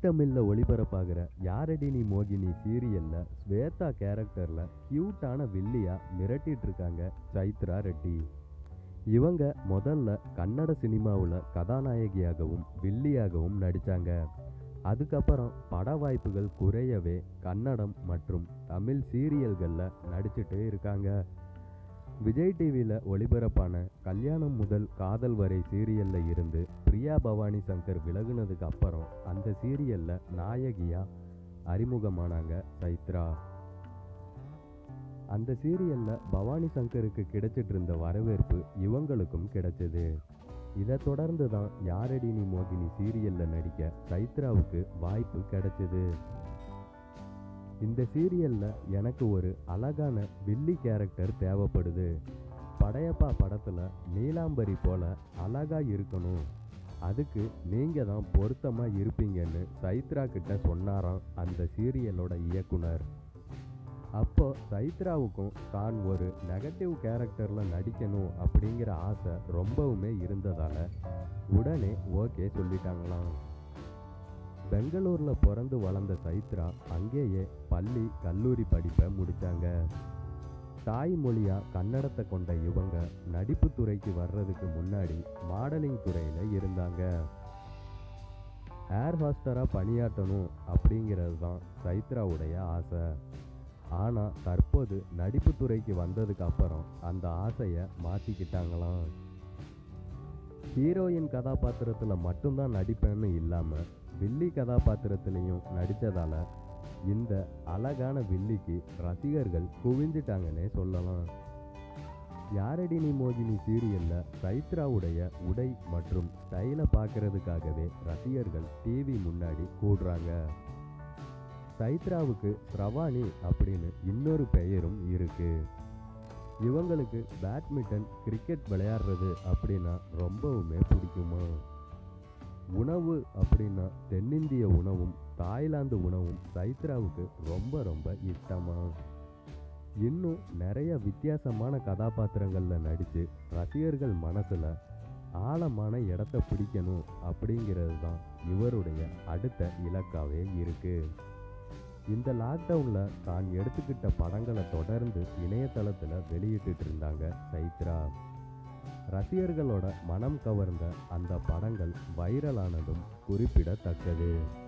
தமிழில் ஒளிபரப்பாகிற யாரடி நீ மோகினி சீரியலில் ஸ்வேதா கேரக்டரில் க்யூட்டான வில்லியா மிரட்டிட்டு இருக்காங்க சைத்ரா ரெட்டி இவங்க முதல்ல கன்னட சினிமாவில் கதாநாயகியாகவும் வில்லியாகவும் நடித்தாங்க அதுக்கப்புறம் பட வாய்ப்புகள் குறையவே கன்னடம் மற்றும் தமிழ் சீரியல்களில் நடிச்சிட்டே இருக்காங்க விஜய் டிவியில் ஒளிபரப்பான கல்யாணம் முதல் காதல் வரை சீரியலில் இருந்து பிரியா பவானி சங்கர் விலகுனதுக்கு அப்புறம் அந்த சீரியலில் நாயகியாக அறிமுகமானாங்க சைத்ரா அந்த சீரியலில் பவானி சங்கருக்கு கிடைச்சிட்டு இருந்த வரவேற்பு இவங்களுக்கும் கிடைச்சது இதை தொடர்ந்து தான் யாரடி நீ மோகினி சீரியலில் நடிக்க சைத்ராவுக்கு வாய்ப்பு கிடைச்சது இந்த சீரியலில் எனக்கு ஒரு அழகான வில்லி கேரக்டர் தேவைப்படுது படையப்பா படத்தில் நீலாம்பரி போல அழகா இருக்கணும் அதுக்கு நீங்கள் தான் பொருத்தமாக இருப்பீங்கன்னு சைத்ரா கிட்ட சொன்னாராம் அந்த சீரியலோட இயக்குனர் அப்போ சைத்ராவுக்கும் தான் ஒரு நெகட்டிவ் கேரக்டரில் நடிக்கணும் அப்படிங்கிற ஆசை ரொம்பவுமே இருந்ததால் உடனே ஓகே சொல்லிட்டாங்களாம் பெங்களூரில் பிறந்து வளர்ந்த சைத்ரா அங்கேயே பள்ளி கல்லூரி படிப்பை முடித்தாங்க தாய்மொழியாக கன்னடத்தை கொண்ட இவங்க நடிப்பு துறைக்கு வர்றதுக்கு முன்னாடி மாடலிங் துறையில் இருந்தாங்க ஏர் ஹாஸ்டராக பணியாற்றணும் அப்படிங்கிறது தான் சைத்ராவுடைய ஆசை ஆனால் தற்போது நடிப்பு துறைக்கு வந்ததுக்கு அப்புறம் அந்த ஆசையை மாற்றிக்கிட்டாங்களாம் ஹீரோயின் கதாபாத்திரத்தில் மட்டும்தான் நடிப்பேன்னு இல்லாமல் வில்லி கதாபாத்திரத்திலையும் நடித்ததால இந்த அழகான வில்லிக்கு ரசிகர்கள் குவிஞ்சிட்டாங்கன்னே சொல்லலாம் யாரடி நீ மோகினி சீரியலில் சைத்ராவுடைய உடை மற்றும் ஸ்டைலை பார்க்கறதுக்காகவே ரசிகர்கள் டிவி முன்னாடி கூடுறாங்க சைத்ராவுக்கு ஸ்ரவானி அப்படின்னு இன்னொரு பெயரும் இருக்கு இவங்களுக்கு பேட்மிண்டன் கிரிக்கெட் விளையாடுறது அப்படின்னா ரொம்பவுமே பிடிக்குமா உணவு அப்படின்னா தென்னிந்திய உணவும் தாய்லாந்து உணவும் சைத்ராவுக்கு ரொம்ப ரொம்ப இஷ்டமா இன்னும் நிறைய வித்தியாசமான கதாபாத்திரங்களில் நடித்து ரசிகர்கள் மனசில் ஆழமான இடத்த பிடிக்கணும் அப்படிங்கிறது தான் இவருடைய அடுத்த இலக்காவே இருக்குது இந்த லாக்டவுனில் தான் எடுத்துக்கிட்ட படங்களை தொடர்ந்து இணையதளத்தில் வெளியிட்டு இருந்தாங்க சைத்ரா ரசிகர்களோட மனம் கவர்ந்த அந்த படங்கள் வைரலானதும் குறிப்பிடத்தக்கது